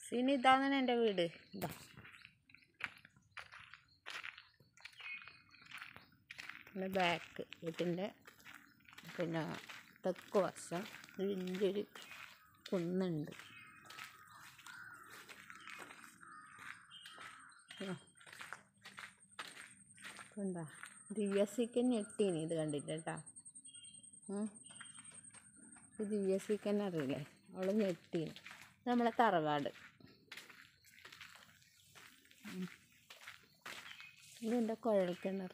സിനി ഇതാണ് എൻ്റെ വീട് ഇതാ പിന്നെ ബാക്ക് വീട്ടിൻ്റെ പിന്നെ തെക്ക് വശം വലിയൊരു കുന്നുണ്ട് കണ്ടാ ദിവസിക്ക് ഞെട്ടീനി ഇത് കണ്ടിട്ട് കേട്ടാ ഇത് ദിവസിക്ക് തന്നെ അറിയില്ലേ അവള് ഞെട്ടീനി ഇത് നമ്മളെ തറവാട് ഉം. ഇതെൻ്റെ കുഴൽക്കിണർ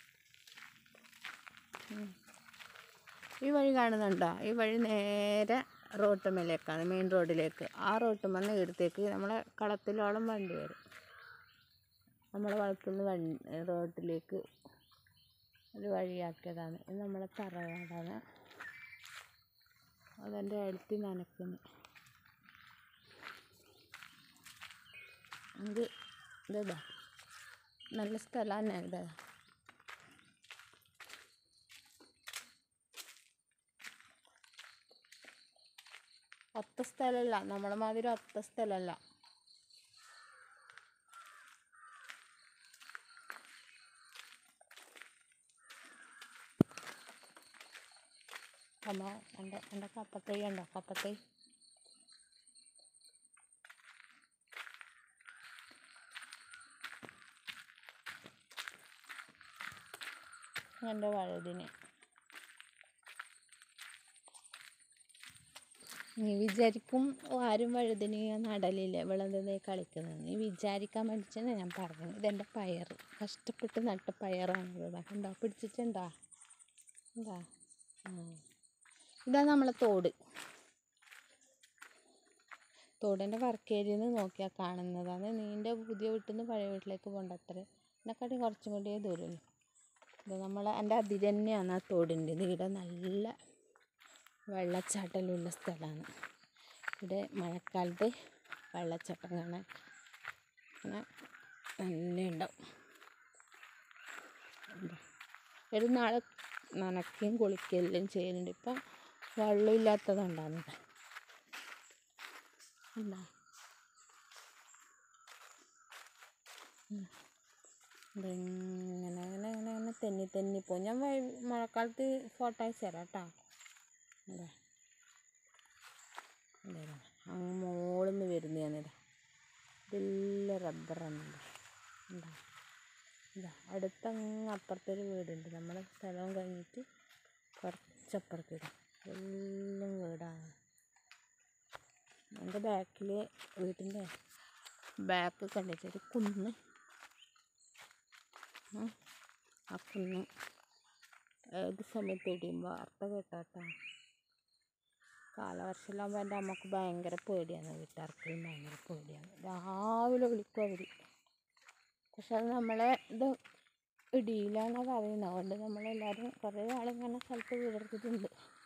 ഉം. ഈ വഴി കാണുന്നുണ്ടോ ഈ വഴി നേരെ റോട്ടുമേലേക്കാണ് മെയിൻ റോഡിലേക്ക് ആ റോട്ടുമെന്ന് ഇടത്തേക്ക് നമ്മളെ കളത്തിലോളം വണ്ടി വരും നമ്മളെ വളർത്തുന്ന വണ്ടി റോട്ടിലേക്ക് ഒരു വഴിയാക്കിയതാണ് ഇത് നമ്മളെ തറവാടാണ് അതെൻ്റെ അടുത്ത് നനക്കുന്നു ഇത് ഇതാ നല്ല സ്ഥലം തന്നെ ഇതാ ഒത്ത സ്ഥലമല്ല നമ്മളെ മാതിരി ഒത്ത സ്ഥലമല്ല അമ്മ എൻ്റെ എൻ്റെ കപ്പത്തൈ ഉണ്ടോ കപ്പത്തൈ എൻ്റെ വഴുതിന് നീ വിചാരിക്കും "ഓ, ആരും വഴുതിന് നടലില്ല വിളന്തേ കളിക്കുന്നത് നീ വിചാരിക്കാൻ വേണ്ടിയിട്ടാണ് ഞാൻ പറഞ്ഞത് ഇതെൻ്റെ പയർ കഷ്ടപ്പെട്ട് നട്ട പയറാണ് ഇതാ കണ്ടോ പിടിച്ചിട്ടുണ്ടോ എന്താ ഇതാ നമ്മളെ തോട് തോടിൻ്റെ വർക്കേരിയിൽ നിന്ന് നോക്കിയാൽ കാണുന്നതാണ് നീൻ്റെ പുതിയ വീട്ടിൽ നിന്ന് പഴയ വീട്ടിലേക്ക് പോകണ്ട അത്ര എന്നെക്കാട്ടി കുറച്ചും കൂടിയേ ദൂരമുള്ളൂ ഇത് നമ്മളെ എൻ്റെ അതിര് തന്നെയാണ് ആ തോടിൻ്റെ ഇത് ഇവിടെ നല്ല വെള്ളച്ചാട്ടമുള്ള സ്ഥലമാണ് ഇവിടെ മഴക്കാലത്ത് വെള്ളച്ചാട്ടം കാണാൻ അങ്ങനെ നല്ല ഉണ്ടാവും എന്താ ഒരു നാൾ നനയ്ക്കുകയും കുളിക്കുകയെല്ലാം ചെയ്യുന്നുണ്ട് ഇപ്പം വെള്ളമില്ലാത്തതുകൊണ്ടാണ് എന്താ ഇതിങ്ങനെ അങ്ങനെ അങ്ങനെ അങ്ങനെ തെന്നി തെന്നി പോകും ഞാൻ വഴി- മഴക്കാലത്ത് ഫോട്ടോ അയച്ചു തരാം കേട്ടോ എന്താ എന്താ അങ്ങ് മോളിൽ നിന്ന് വരുന്നതാണിത് ഇതെല്ലാം റബ്ബറാണ് എന്താ ഇതാ അടുത്തങ്ങ് അപ്പുറത്തൊരു വീടുണ്ട് നമ്മളെ സ്ഥലം കഴിഞ്ഞിട്ട് കുറച്ചപ്പുറത്ത് ഇതാ എല്ലാം വീടാണ് എൻ്റെ ബാക്കിൽ വീട്ടിൻ്റെ ബാക്ക് കണ്ടിട്ടൊരു കുന്ന് ഉം. ആ കുന്ന് ഏത് സമയത്ത് ഇടിയുമ്പോൾ വാർത്ത കേട്ടാട്ടാ കാലവർഷമെല്ലാകുമ്പോൾ എൻ്റെ അമ്മക്ക് ഭയങ്കര പേടിയാണ് വീട്ടുകാർക്കും ഭയങ്കര പേടിയാണ് രാവിലെ വിളിക്കും അവർ പക്ഷെ അത് നമ്മളെ ഇത് ഇടിയിലാണ് പറയുന്നത് അതുകൊണ്ട് നമ്മളെല്ലാവരും കുറേ ആളിങ്ങനെ സ്ഥലത്ത് വീടെടുത്തിട്ടുണ്ട്